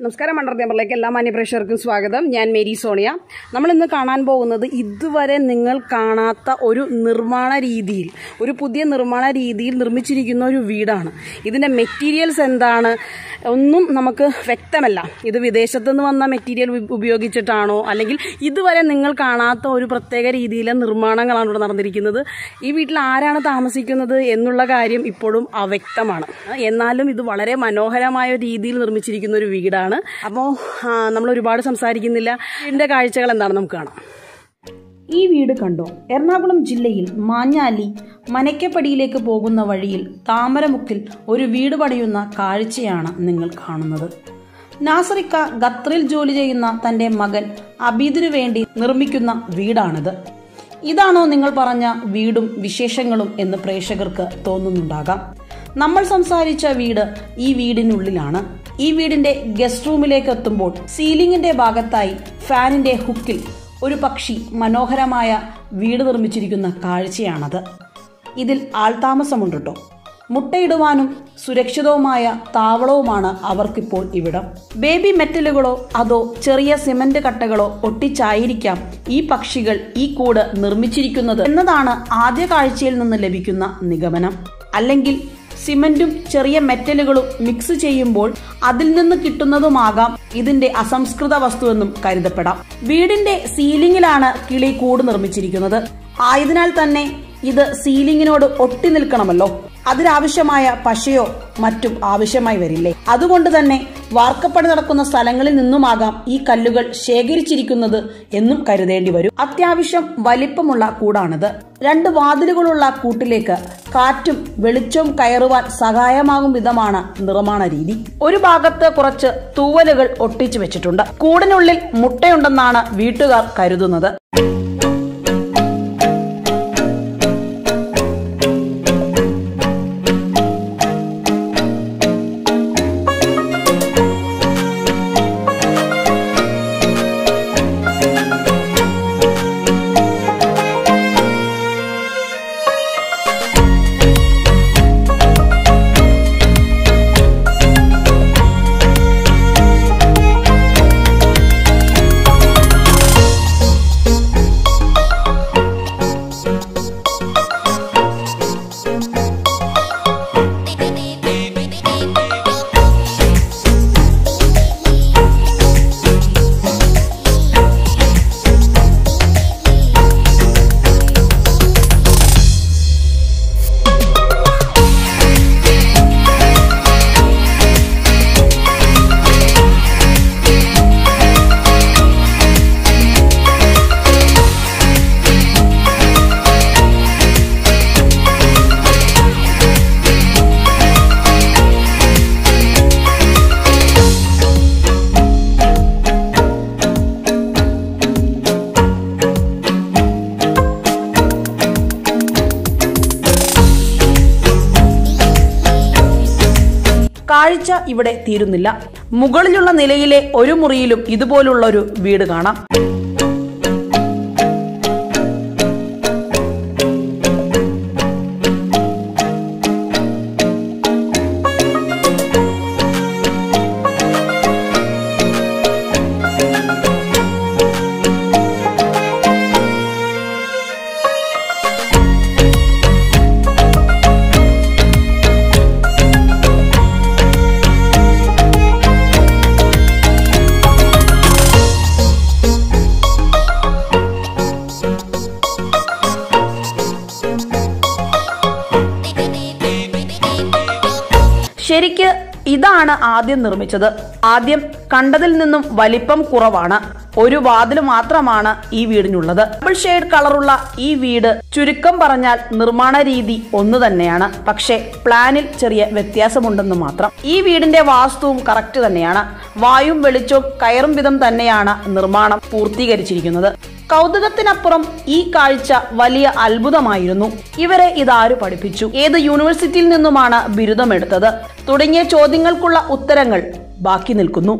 നമസ്കാരം മണ്ടർ പേപ്പറിലേക്ക് എല്ലാ മാന്യപ്രേക്ഷകർക്കും സ്വാഗതം ഞാൻ മേരി സോണിയ നമ്മൾ ഇന്ന് കാണാൻ പോകുന്നത് ഇതുവരെ നിങ്ങൾ കാണാത്ത ഒരു നിർമ്മാണ രീതിയിൽ ഒരു പുതിയ നിർമ്മാണ രീതിയിൽ നിർമ്മിച്ചിരിക്കുന്ന ഒരു വീടാണ് ഇതിൻ്റെ മെറ്റീരിയൽസ് എന്താണ് ഒന്നും നമുക്ക് വ്യക്തമല്ല ഇത് വിദേശത്തു നിന്ന് വന്ന മെറ്റീരിയൽ ഉപ- ഉപയോഗിച്ചിട്ടാണോ അല്ലെങ്കിൽ ഇതുവരെ നിങ്ങൾ കാണാത്ത ഒരു പ്രത്യേക രീതിയിലെ നിർമ്മാണങ്ങളാണ് ഇവിടെ നടന്നിരിക്കുന്നത് ഈ വീട്ടിൽ ആരാണ് താമസിക്കുന്നത് എന്നുള്ള കാര്യം ഇപ്പോഴും അവ്യക്തമാണ് എന്നാലും ഇത് വളരെ മനോഹരമായ ഒരു രീതിയിൽ നിർമ്മിച്ചിരിക്കുന്ന ഒരു വീടാണ് അപ്പോൾ നമ്മൾ ഒരുപാട് സംസാരിക്കുന്നില്ല ഇതിൻ്റെ കാഴ്ചകൾ എന്താണെന്ന് നമുക്ക് കാണാം ഈ വീട് കണ്ടോ എറണാകുളം ജില്ലയിൽ മാഞ്ഞാലി മനയ്ക്കപ്പടിയിലേക്ക് പോകുന്ന വഴിയിൽ താമരമുക്കിൽ ഒരു വീട് പണിയുന്ന കാഴ്ചയാണ് നിങ്ങൾ കാണുന്നത് നാസറിക്ക ഖത്തറിൽ ജോലി ചെയ്യുന്ന തന്റെ മകൻ അബീദിനു വേണ്ടി നിർമ്മിക്കുന്ന വീടാണിത് ഇതാണോ നിങ്ങൾ പറഞ്ഞ വീടും വിശേഷങ്ങളും എന്ന് പ്രേക്ഷകർക്ക് തോന്നുന്നുണ്ടാകാം നമ്മൾ സംസാരിച്ച വീട് ഈ വീടിനുള്ളിലാണ് ഈ വീടിന്റെ ഗസ്റ്റ് റൂമിലേക്ക് എത്തുമ്പോൾ സീലിംഗിന്റെ ഭാഗത്തായി ഫാനിന്റെ ഹുക്കിൽ ഒരു പക്ഷി മനോഹരമായ വീട് നിർമ്മിച്ചിരിക്കുന്ന കാഴ്ചയാണത് ഇതിൽ ആൾതാമസമുണ്ട് കേട്ടോ മുട്ടയിടുവാനും സുരക്ഷിതവുമായ താവളവുമാണ് അവർക്കിപ്പോൾ ഇവിടം ബേബി മെറ്റലുകളോ അതോ ചെറിയ സിമന്റ് കട്ടകളോ ഒട്ടിച്ചായിരിക്കാം ഈ പക്ഷികൾ ഈ കൂട് നിർമ്മിച്ചിരിക്കുന്നത് എന്നതാണ് ആദ്യ കാഴ്ചയിൽ നിന്ന് ലഭിക്കുന്ന നിഗമനം അല്ലെങ്കിൽ സിമന്റും ചെറിയ മെറ്റലുകളും മിക്സ് ചെയ്യുമ്പോൾ അതിൽ നിന്ന് കിട്ടുന്നതുമാകാം ഇതിന്റെ അസംസ്കൃത വസ്തുവെന്നും കരുതപ്പെടാം വീടിന്റെ സീലിംഗിലാണ് കിളി കൂട് നിർമ്മിച്ചിരിക്കുന്നത് ആയതിനാൽ തന്നെ ഇത് സീലിംഗിനോട് ഒട്ടി നിൽക്കണമല്ലോ അതിനാവശ്യമായ പശയോ മറ്റും ആവശ്യമായി വരില്ലേ അതുകൊണ്ട് തന്നെ വാർക്കപ്പണി നടക്കുന്ന സ്ഥലങ്ങളിൽ നിന്നുമാകാം ഈ കല്ലുകൾ ശേഖരിച്ചിരിക്കുന്നത് എന്നും കരുതേണ്ടി വരും അത്യാവശ്യം വലിപ്പമുള്ള കൂടാണിത് രണ്ട് വാതിലുകളുള്ള കൂട്ടിലേക്ക് കാറ്റും വെളിച്ചവും കയറുവാൻ സഹായമാകും വിധമാണ് നിർമ്മാണ രീതി ഒരു ഭാഗത്ത് കുറച്ച് തൂവലുകൾ ഒട്ടിച്ചു വെച്ചിട്ടുണ്ട് കൂടിനുള്ളിൽ മുട്ടയുണ്ടെന്നാണ് വീട്ടുകാർ കരുതുന്നത് കാഴ്ച ഇവിടെ തീരുന്നില്ല മുകളിലുള്ള നിലയിലെ ഒരു മുറിയിലും ഇതുപോലുള്ള ഒരു വീട് കാണാം ശരിക്ക് ഇതാണ് ആദ്യം നിർമ്മിച്ചത് ആദ്യം കണ്ടതിൽ നിന്നും വലിപ്പം കുറവാണ് ഒരു വാതിൽ മാത്രമാണ് ഈ വീടിനുള്ളത് ഡബിൾ ഷെയ്ഡ് കളറുള്ള ഈ വീട് ചുരുക്കം പറഞ്ഞാൽ നിർമ്മാണ രീതി ഒന്ന് തന്നെയാണ് പക്ഷേ പ്ലാനിൽ ചെറിയ വ്യത്യാസമുണ്ടെന്ന് മാത്രം ഈ വീടിന്റെ വാസ്തുവും കറക്റ്റ് തന്നെയാണ് വായും വെളിച്ചവും കയറും വിധം തന്നെയാണ് നിർമ്മാണം പൂർത്തീകരിച്ചിരിക്കുന്നത് കൗതുകത്തിനപ്പുറം ഈ കാഴ്ച വലിയ അത്ഭുതമായിരുന്നു ഇവരെ ഇതാരു പഠിപ്പിച്ചു ഏത് യൂണിവേഴ്സിറ്റിയിൽ നിന്നുമാണ് ബിരുദമെടുത്തത് തുടങ്ങിയ ചോദ്യങ്ങൾക്കുള്ള ഉത്തരങ്ങൾ ബാക്കി നിൽക്കുന്നു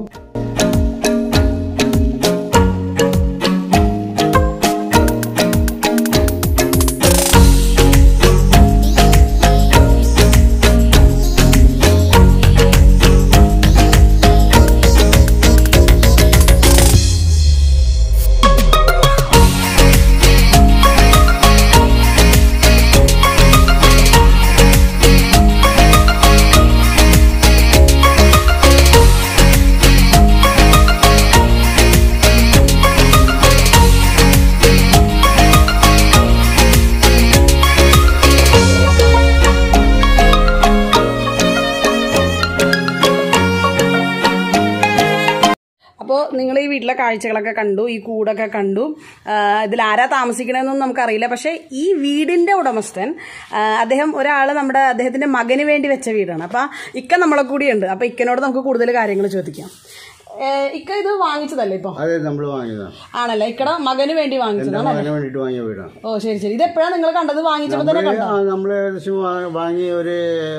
വീട്ടിലെ കാഴ്ചകളൊക്കെ കണ്ടു ഈ കൂടൊക്കെ കണ്ടു ആ, ഇതിൽ ആരാ താമസിക്കണമെന്നൊന്നും നമുക്കറിയില്ല പക്ഷേ ഈ വീടിന്റെ ഉടമസ്ഥൻ ആ, അദ്ദേഹം ഒരാൾ നമ്മുടെ അദ്ദേഹത്തിന്റെ മകന് വേണ്ടി വെച്ച വീടാണ് അപ്പൊ ഇക്ക നമ്മളെ കൂടിയുണ്ട് അപ്പൊ ഇക്കനോട് നമുക്ക് കൂടുതൽ കാര്യങ്ങൾ ചോദിക്കാം ഏ, ഇക്ക ഇത് വാങ്ങിച്ചതല്ലേ ഇപ്പൊ അതെ നമ്മൾ വാങ്ങിയതാണ് ആണല്ലേ ഇക്കട മകന് വേണ്ടി വാങ്ങിച്ചതാണ് അതിന് വേണ്ടിയിട്ട് വാങ്ങിയ വീടാണ് ഓ ശരി ശരി ഇത് എപ്പോഴാണ് നിങ്ങൾ കണ്ടത് വാങ്ങിച്ചപ്പോ തന്നെ കണ്ടോ നമ്മൾ ഏകദേശം വാ- വാങ്ങി ഒരു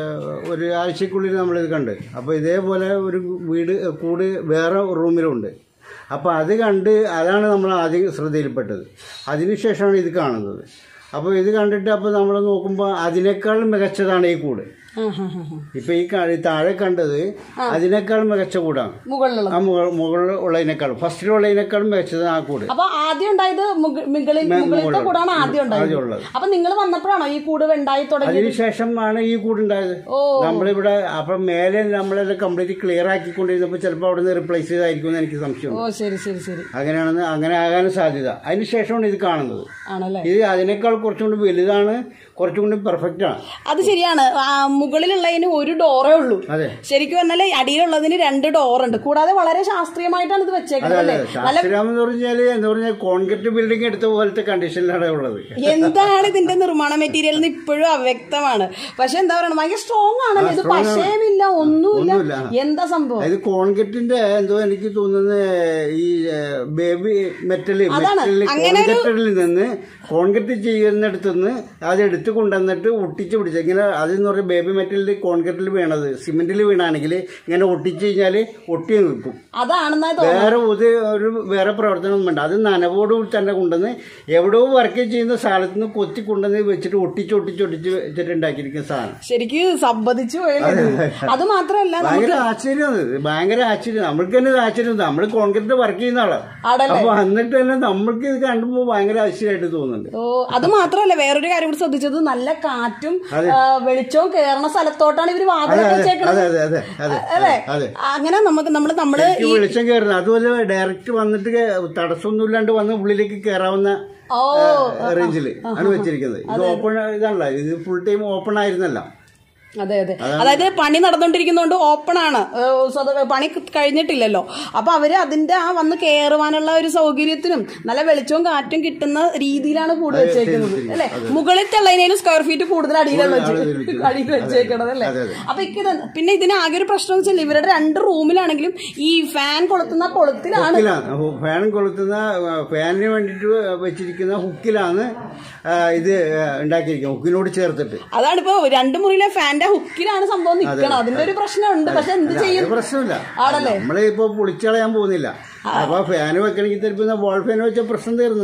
ഒരു ആഴ്ചക്കുള്ളിൽ നമ്മളിത് കണ്ട് അപ്പോൾ ഇതേപോലെ ഒരു വീട് കൂട് വേറെ റൂമിലുണ്ട് അപ്പോൾ അത് കണ്ട് അതാണ് നമ്മൾ ആദ്യം ശ്രദ്ധയിൽപ്പെട്ടത് അതിനുശേഷമാണ് ഇത് കാണുന്നത് അപ്പോൾ ഇത് കണ്ടിട്ട് അപ്പോൾ നമ്മൾ നോക്കുമ്പോൾ അതിനേക്കാൾ മികച്ചതാണ് ഈ കൂട് ആ, ആ, ആ, ആ. ഇപ്പൊ ഈ ക- ഈ താഴെ കണ്ടത് അതിനേക്കാൾ മികച്ച കൂടാണ് മുകളിലുള്ള ആ മുകൾ- മുകളിൽ ഉള്ളതിനേക്കാൾ ഫസ്റ്റിലുള്ളതിനേക്കാൾ മികച്ചത് ആ കൂട് അപ്പൊ ആദ്യം ഉണ്ടായത് മുക- മുകളിൽ മുകളിലത്തെ കൂടാണ് ആദ്യം ഉണ്ടായത് ആദ്യം ഉള്ളത് അപ്പൊ നിങ്ങൾ വന്നപ്പോഴാണോ ഈ കൂട് ഉണ്ടായി തുടങ്ങി അതിനുശേഷമാണ് ഈ കൂടുണ്ടായത് ഓ. നമ്മളിവിടെ അപ്പൊ മേലെ നമ്മളെല്ലാം കംപ്ലീറ്റ് ക്ലിയർ ആക്കിക്കൊണ്ടിരുന്നപ്പോൾ ചിലപ്പോൾ അവിടെ നിന്ന് റിപ്ലേസ് ചെയ്തായിരിക്കും എന്ന് എനിക്ക് സംശയമുണ്ട് ഓ ശരി ശരി ശരി അങ്ങനെയാണെന്ന് അങ്ങനെ ആകാനും സാധ്യത അതിനുശേഷമാണ് ഇത് കാണുന്നത് ആണല്ലേ ഇത് അതിനേക്കാൾ കുറച്ചും കൂടി വലുതാണ് കുറച്ചും കൂടി പെർഫെക്റ്റ് ആണ് അത് ശരിയാണ് ആ, മുകളിലുള്ളതിന് ഒരു ഡോറേ ഉള്ളൂ അതെ ശരിക്കും പറഞ്ഞാൽ അടിയിലുള്ളതിന് രണ്ട് ഡോർ ഉണ്ട് കൂടാതെ വളരെ ശാസ്ത്രീയമായിട്ടാണ് ഇത് വെച്ചേക്കുന്നത് അല്ലേ ശാസ്ത്രം എന്ന് പറഞ്ഞാല് എന്താ പറഞ്ഞാൽ കോൺക്രീറ്റ് ബിൽഡിംഗ് എടുത്ത പോലത്തെ കണ്ടീഷനിലാണ് ഉള്ളത് എന്താണ് ഇതിന്റെ നിർമ്മാണ മെറ്റീരിയൽ എന്ന് ഇപ്പോഴും അവ്യക്തമാണ് പക്ഷെ എന്താ പറയുക ഭയങ്കര സ്ട്രോങ് ആണല്ലോ ഇത് പശയുമില്ല ഒന്നുമില്ല ഒന്നുമില്ല. എന്താ സംഭവം ഇത് കോൺക്രീറ്റിന്റെ എന്തോ എനിക്ക് തോന്നുന്നത് ഈ ബേബി മെറ്റല് മെറ്റല് കോൺക്രീറ്റിൽ നിന്ന് കോൺക്രീറ്റ് ചെയ്യുന്നിടത്ത് നിന്ന് അത് എടുത്ത് കൊണ്ടുവന്നിട്ട് ഒട്ടിച്ച് പിടിച്ച് ഇങ്ങനെ അതെന്ന് പറഞ്ഞാൽ ബേബി മെറ്റലിൽ കോൺക്രീറ്റിൽ വീണത് സിമെന്റിൽ വീണാണെങ്കിൽ ഇങ്ങനെ ഒട്ടിച്ച് കഴിഞ്ഞാൽ ഒട്ടി നിൽക്കും അതാണെന്നാ തോന്നുന്നത് വേറെ ഒരു ഒരു വേറെ പ്രവർത്തനമൊന്നും വേണ്ട അത് നനവോട് കൂടി തന്നെ കൊണ്ടുവന്ന് എവിടെയോ വർക്ക് ചെയ്യുന്ന സ്ഥലത്ത് നിന്ന് കൊത്തി കൊണ്ടുവന്ന് വെച്ചിട്ട് ഒട്ടിച്ച് ഒട്ടിച്ച് ഒട്ടിച്ച് വെച്ചിട്ട് ഉണ്ടാക്കിയിരിക്കുന്ന സാധനം ശരിക്ക് സമ്മതിച്ചു പോയത് അത് മാത്രമല്ല ഭയങ്കര ആശ്ചര്യമാണ് ഇത്. ഭയങ്കര ആശ്ചര്യം നമ്മൾക്ക് തന്നെ ഇത് ആശ്ചര്യം നമ്മൾ കോൺക്രീറ്റ് വർക്ക് ചെയ്യുന്ന ആളാണ് ആടല്ലേ അപ്പൊ എന്നിട്ട് തന്നെ നമ്മൾക്ക് ഇത് കണ്ടുമ്പോൾ ഭയങ്കര ആശ്ചര്യമായിട്ട് തോന്നുന്നുണ്ട് ഓ അത് മാത്രമല്ല വേറൊരു കാര്യം കൂടി ശ്രദ്ധിച്ചത് നല്ല കാറ്റും ആ, വെളിച്ചവും കേറണ സ്ഥലത്തോട്ടാണ് ഇവര് വാതിലൊക്കെ വെച്ചേക്കണത് അതെ അതെ അതെ അതെ അല്ലേ അതെ അങ്ങനെ നമുക്ക് നമ്മള് നമ്മള് ഈ വെളിച്ചം കയറുന്നത് അതുപോലെ ഡയറക്റ്റ് വന്നിട്ട് കേ- തടസ്സമൊന്നുമില്ലാണ്ട് വന്ന് ഉള്ളിലേക്ക് കയറാവുന്ന ഓ റേഞ്ചില് ആണ് വെച്ചിരിക്കുന്നത് ഇത് ഓപ്പൺ ഇതാണല്ലോ ഇത് ഫുൾ ടൈം ഓപ്പൺ ആയിരുന്നല്ല അതെ അതെ അതായത് പണി നടന്നുകൊണ്ടിരിക്കുന്നതുകൊണ്ട് ഓപ്പൺ ആണ് ഏ, സ്വത- പണി കഴിഞ്ഞിട്ടില്ലല്ലോ അപ്പൊ അവര് അതിന്റെ ആ വന്ന് കയറുവാനുള്ള ഒരു സൗകര്യത്തിനും നല്ല വെളിച്ചവും കാറ്റും കിട്ടുന്ന രീതിയിലാണ് കൂട് വെച്ചേക്കുന്നത് അല്ലെ മുകളിൽ തള്ളതിനേലും സ്ക്വയർ ഫീറ്റ് കൂടുതൽ അടിയിലാണ് വെച്ച് അടിയിൽ വെച്ചേക്കണത് അല്ലേ അതെ, അതെ. അപ്പൊ ഇത് പിന്നെ ഇതിന് ആകെ ഒരു പ്രശ്നം എന്ന് വെച്ചാൽ ഇവരുടെ രണ്ട് റൂമിലാണെങ്കിലും ഈ ഫാൻ കൊളുത്തുന്ന കൊളുത്തിലാണ് ഹുക്കിലാണ് ഫാൻ കൊളുത്തുന്ന ആ, ഫാനിന് വേണ്ടിയിട്ട് വെച്ചിരിക്കുന്ന ഹുക്കിലാണ് ആ, ഇത് ഉണ്ടാക്കിയിരിക്കുന്നത് ഹുക്കിനോട് ചേർത്തിട്ട് അതാണ് ഇപ്പൊ രണ്ട് മുറിയിലെ ഫാന്റെ ഹുക്കിലാണ് സംഭവം നിൽക്കണം അതിന്റെ ഒരു പ്രശ്നമുണ്ട് പക്ഷെ എന്ത് ചെയ്യും അത് പ്രശ്നമില്ല ആണല്ലേ? നമ്മളെ ഇപ്പൊ പൊളിച്ചളയാൻ പോകുന്നില്ല അപ്പൊ ഫാന് വെക്കണമെങ്കിൽ ചിലപ്പോ വാൾ ഫാൻ വെച്ച പ്രശ്നം തീർന്നു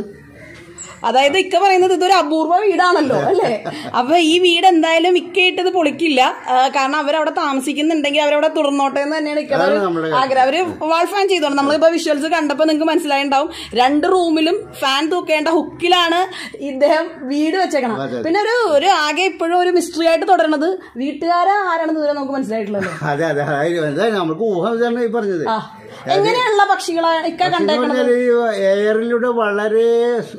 അതായത് ഇക്ക പറയുന്നത് ഇതൊരു അപൂർവ വീടാണല്ലോ അല്ലേ അപ്പൊ ഈ വീട് എന്തായാലും ഇക്ക ഇട്ടത് പൊളിക്കില്ല ആ, കാരണം അവരവിടെ താമസിക്കുന്നുണ്ടെങ്കിൽ അവരവിടെ തുറന്നോട്ടെ എന്ന് തന്നെയാണ് ഇക്കയുടെ അതാണ് ഒരു നമ്മുടെ ആഗ്രഹം അവര് വാൾ ഫാൻ ചെയ്തോണം നമ്മളിപ്പോ വിഷ്വൽസ് കണ്ടപ്പോ നിങ്ങൾക്ക് മനസ്സിലായിണ്ടാവും രണ്ട് റൂമിലും ഫാൻ തൂക്കേണ്ട ഹുക്കിലാണ് ഇദ്ദേഹം വീട് വെച്ചേക്കണം പിന്നെ ഒരു ഒരു ആകെ ഇപ്പോഴും ഒരു മിസ്റ്ററി ആയിട്ട് തുടരണത് വീട്ടുകാരെ ആരാണെന്ന് ഇതുവരെ നമുക്ക് മനസ്സിലായിട്ടില്ലല്ലോ അതെ അതെ അതായത് എന്താ നമുക്ക് ഊഹം ഇതാണ് ഈ പറഞ്ഞത് ആ എങ്ങനെയുള്ള പക്ഷികളെ ഇക്ക കണ്ടേക്കണത് പറഞ്ഞാല് ഈ എയറിലൂടെ വളരെ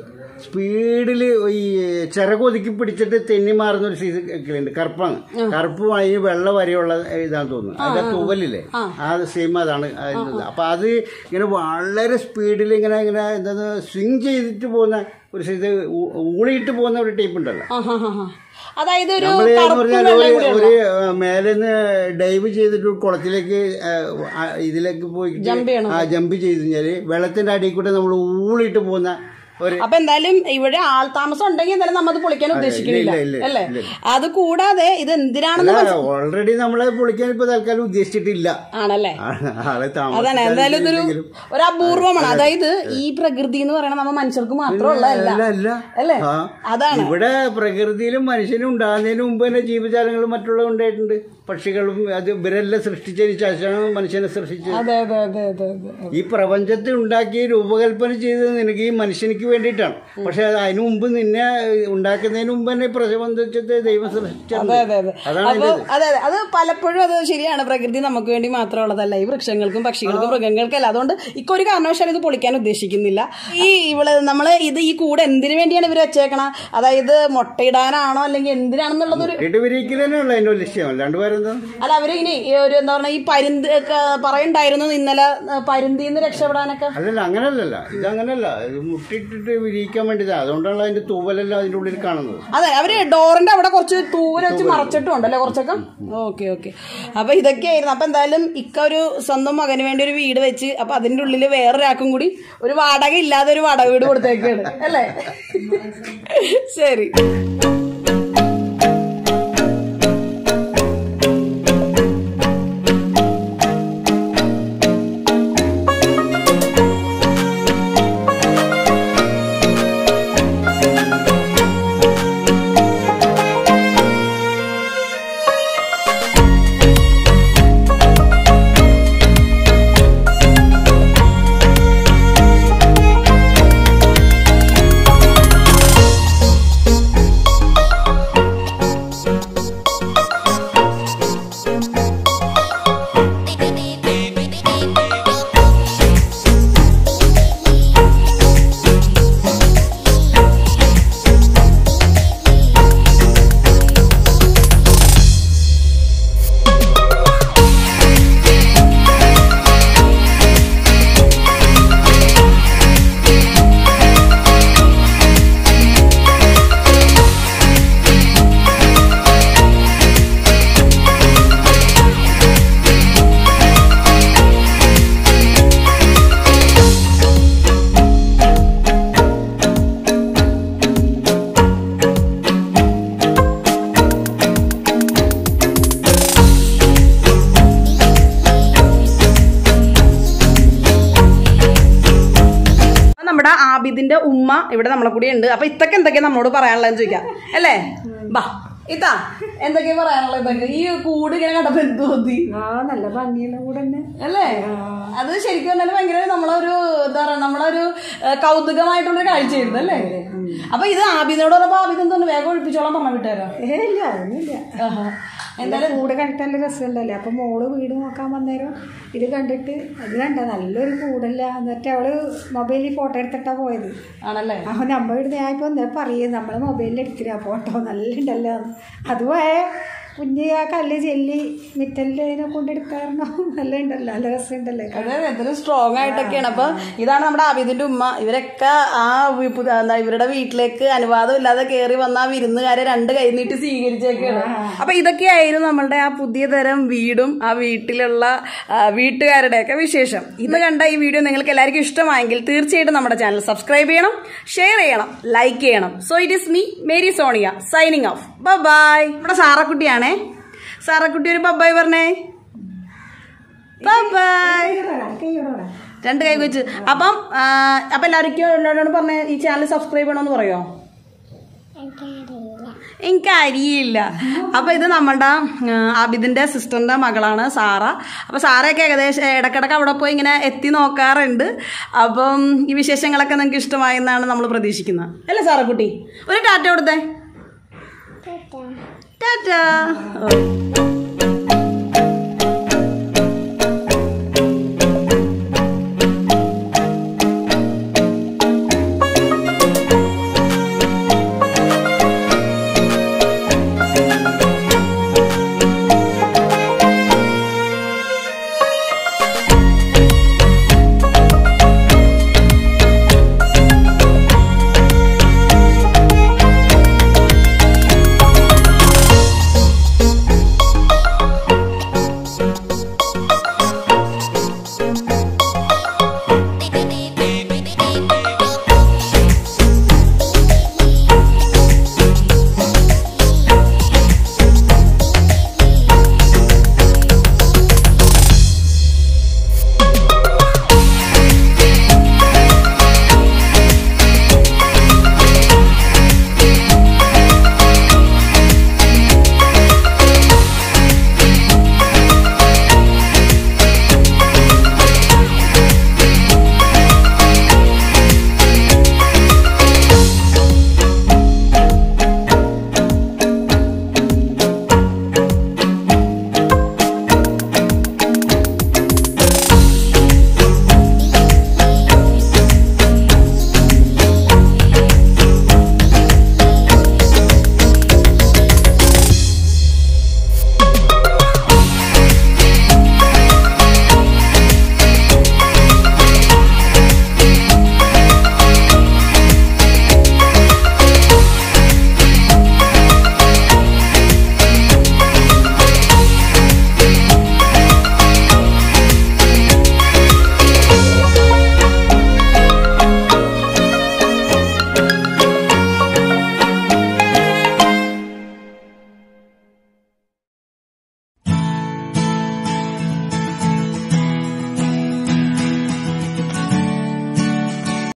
സ്പീഡിൽ ഈ ചിറകൊതുക്കി പിടിച്ചിട്ട് തെന്നി മാറുന്ന ഒരു സീസൺ കിളിയുണ്ട് കറുപ്പാണ് കറുപ്പും അതിന് വെള്ള വരെയുള്ള ഇതാന്ന് തോന്നുന്നു അതിന്റെ തൂവലില്ലേ ആ സെയിം അതാണ് അതിൻ്റെ അപ്പൊ അത് ഇങ്ങനെ വളരെ സ്പീഡിൽ ഇങ്ങനെ ഇങ്ങനെ എന്താ സ്വിങ് ചെയ്തിട്ട് പോകുന്ന ഒരു സൈസ് ഊളിയിട്ട് പോകുന്ന ഒരു ടൈപ്പ് ഉണ്ടല്ലോ ആ, ഹാ, ഹാ, ഹാ. അതായത് ഒരു നമ്മള് എന്ന് കറുപ്പും പറഞ്ഞാൽ വെള്ളയും ഒരു കൂടിയുള്ള ഒരു മേലെന്ന് ഡൈവ് ചെയ്തിട്ട് കുളത്തിലേക്ക് ആ, ആ, ഇതിലേക്ക് പോയി Jump ചെയ്യണം. ആ ജമ്പ് ചെയ്ത് കഴിഞ്ഞാല് വെള്ളത്തിന്റെ അടിയിൽ കൂടെ നമ്മൾ ഊളിയിട്ട് പോകുന്ന ഒരു അപ്പൊ എന്തായാലും ഇവിടെ ആൾ താമസം ഉണ്ടെങ്കിൽ എന്തായാലും നമ്മ അത് പൊളിക്കാൻ ഉദ്ദേശിക്കുന്നില്ല ഇല്ല, ഇല്ല, അല്ലേ ഇല്ല. അത് കൂടാതെ ഇത് എന്തിനാണെന്ന് മനസ്സി- ഓൾറെഡി നമ്മളെ പൊളിക്കാൻ ഇപ്പൊ തൽക്കാലം ഉദ്ദേശിച്ചിട്ടില്ല ആണല്ലേ ആ, ആളെ അതാണ് എന്തായാലും ഇതൊരു ഒരു അപൂർവമാണ് അതായത് ഈ പ്രകൃതി എന്ന് പറയുന്നത് നമ്മ മനുഷ്യർക്ക് മാത്രമുള്ളതല്ല അല്ല അല്ല അല്ലേ ആ. അതാണ് ഇവിടെ പ്രകൃതിയിലും മനുഷ്യനും ഉണ്ടാകുന്നതിന് മുമ്പ് തന്നെ ജീവജാലങ്ങളും മറ്റുള്ളവ ഉണ്ടായിട്ടുണ്ട് പക്ഷികളും അത് ഇവരെല്ലാം സൃഷ്ടിച്ചതിന് ശേഷമാണ് മനുഷ്യനെ സൃഷ്ടിച്ചത് അതെ അതെ അതെ അതെ അതെ ഈ പ്രപഞ്ചത്തെ ഉണ്ടാക്കി രൂപകൽപ്പന ചെയ്ത് നിനക്ക് ഈ മനുഷ്യനിക്ക് സൃഷ്ടിക്ക് വേണ്ടിയിട്ടാണ് പക്ഷെ അത് അതിനു മുമ്പ് നിന്നെ ഉണ്ടാക്കുന്നതിന് മുമ്പ് തന്നെ പ്രപഞ്ചത്തെ ദൈവം സൃഷ്ടിച്ചത് അതെ അതെ അതെ അതാണ് അപ്പൊ അതെ അതെ അത് പലപ്പോഴും അത് ശരിയാണ് പ്രകൃതി നമുക്ക് വേണ്ടി മാത്രമുള്ളതല്ല ഈ വൃക്ഷങ്ങൾക്കും പക്ഷികൾക്കും മൃഗങ്ങൾക്കല്ല അതുകൊണ്ട് ഇക്കൊരു ഒരു കാരണവശാലും ഇത് പൊളിക്കാൻ ഉദ്ദേശിക്കുന്നില്ല ഈ ഇവള് നമ്മള് ഇത് ഈ കൂട് എന്തിനു വേണ്ടിയാണ് ഇവർ വെച്ചേക്കണ അതായത് മുട്ടയിടാനാണോ അല്ലെങ്കിൽ എന്തിനാണെന്നുള്ളതൊരു ഇട്ട് വിരിക്കൽ തന്നെയുള്ള അതിന്റെ ഒരു ലക്ഷ്യം അല്ലാണ്ട് വേറെന്താ അല്ല അവര് ഇനി ഈ ഒരു എന്താ പറഞ്ഞ ഈ പരുന്ത് ഒക്കെ പറയണ്ടായിരുന്നു ഇന്നലെ പരുന്തിന്ന് രക്ഷപ്പെടാനൊക്കെ അല്ലല്ല അങ്ങനല്ലല്ല ഇത് അങ്ങനല്ല ഇത് മുട്ടിട്ടിട്ട് വിരിയിക്കാൻ വേണ്ടിയതാണ് അതുകൊണ്ടാണ് അതിന്റെ തൂവലെല്ലാം അതിന്റെ ഉള്ളിൽ കാണുന്നത് അതെ അവര് ഡോറിന്റെ അവിടെ കുറച്ച് തൂവല് വെച്ച് മറച്ചിട്ടുണ്ടല്ലേ കുറച്ചൊക്കെ ഓക്കെ ഓക്കെ അപ്പൊ ഇതൊക്കെയായിരുന്നു അപ്പൊ എന്തായാലും ഇക്ക ഒരു സ്വന്തം മകന് വേണ്ടി ഒരു വീട് വെച്ച് അപ്പൊ അതിന്റെ ഉള്ളിൽ വേറൊരാൾക്കും കൂടി ഒരു വാടക ഇല്ലാതെ ഒരു വാടക വീട് കൊടുത്തേക്കാണ് അല്ലേ ശരി നമ്മുടെ ആബിദിന്റെ ഉമ്മ ഇവിടെ നമ്മളെ കൂടി ഉണ്ട് അപ്പൊ ഇത്തൊക്കെ എന്തൊക്കെയാ നമ്മളോട് പറയാനുള്ളതെന്ന് ചോദിക്കാം അല്ലേ ബാ ഇത്താ എന്തൊക്കെയാ പറയാനുള്ളത് ഇതൊക്കെ ഈ കൂട് ഇങ്ങനെ കണ്ടപ്പോ എന്ത് തോന്നി ആ നല്ല ഭംഗിയുള്ള കൂടെ തന്നെ അല്ലേ അത് ശരിക്കും പറഞ്ഞാൽ ഭയങ്കര നമ്മളൊരു എന്താ പറയാ നമ്മളൊരു ഏഹ്, കൗതുകമായിട്ടുള്ളൊരു കാഴ്ചയായിരുന്നു അല്ലേ അപ്പൊ ഇത് ആബിദിനോട് പറഞ്ഞപ്പോ ആബിദ് എന്തോന്ന് വേഗം ഒഴിപ്പിച്ചോളാം പറഞ്ഞ വിട്ടുതരാം ഏ ഇല്ല അതൊന്നുമില്ല എന്തായാലും കൂടെ കണ്ടിട്ട് നല്ല രസമുണ്ടല്ലേ അപ്പൊ മോള് വീട് നോക്കാൻ വന്നേരം ഇത് കണ്ടിട്ട് അത് കണ്ട നല്ലൊരു കൂടല്ല എന്നിട്ട് അവള് മൊബൈലിൽ ഫോട്ടോ എടുത്തിട്ടാ പോയത് ആണല്ലേ അപ്പൊ നമ്മ ഇവിടുന്ന് ഞാൻ ഇപ്പൊ എന്താ പറയുക നമ്മള് മൊബൈലിൽ എടുത്തില്ല ഫോട്ടോ നല്ല ഉണ്ടല്ലോ അതുപോയ കുഞ്ഞ് ആ കല്ല് ചെല്ലി മിറ്റലിൽ ഇതിനെ കൊണ്ടെടുക്കാറുണ്ടോ നല്ല ഉണ്ടല്ലോ നല്ല രസമുണ്ടല്ലേ അതെ അതെ എന്തൊരു സ്ട്രോങ് ആയിട്ടൊക്കെയാണ് അപ്പൊ ഇതാണ് നമ്മുടെ ആബിദിന്റെ ഉമ്മ ഇവരൊക്കെ ആ വി- പുത- എന്താ ഇവരുടെ വീട്ടിലേക്ക് അനുവാദം ഇല്ലാതെ കയറി വന്ന ആ വിരുന്നുകാരെ രണ്ട് കൈ നീട്ടി സ്വീകരിച്ചേക്കാണ് അപ്പൊ ഇതൊക്കെയായിരുന്നു നമ്മളുടെ ആ പുതിയ തരം വീടും ആ വീട്ടിലുള്ള ആ, വീട്ടുകാരുടെയൊക്കെ വിശേഷം ഇത് കണ്ട ഈ വീഡിയോ നിങ്ങൾക്ക് എല്ലാവർക്കും ഇഷ്ടമായെങ്കിൽ തീർച്ചയായിട്ടും നമ്മുടെ ചാനൽ സബ്സ്ക്രൈബ് ചെയ്യണം ഷെയർ ചെയ്യണം ലൈക്ക് ചെയ്യണം so it is me Mary Sonia signing off bye നമ്മുടെ സാറക്കുട്ടിയാണേ സാറക്കുട്ടി ഒരു ബബായ് പറഞ്ഞേ ബൈ കൈയോടെ രണ്ട് കൈ വെച്ച് അപ്പം ആ, അപ്പം എല്ലാവർക്കും എന്നോട് പറഞ്ഞ ഈ ചാനൽ സബ്സ്ക്രൈബ് ചെയ്യണമെന്ന് പറയോ എനിക്ക് അറിയില്ല അപ്പൊ ഇത് നമ്മുടെ ആ, ആബിദിന്റെ സിസ്റ്ററിന്റെ മകളാണ് സാറ അപ്പൊ സാറയൊക്കെ ഏകദേശം ഇടക്കിടക്ക് അവിടെ പോയി ഇങ്ങനെ എത്തി നോക്കാറുണ്ട് അപ്പം ഈ വിശേഷങ്ങളൊക്കെ നിങ്ങൾക്ക് ഇഷ്ടമായെന്നാണ് നമ്മൾ പ്രതീക്ഷിക്കുന്നത് അല്ലേ സാറക്കുട്ടി ഒരു ടാറ്റ കൊടുത്തേ ടാറ്റ ഓ.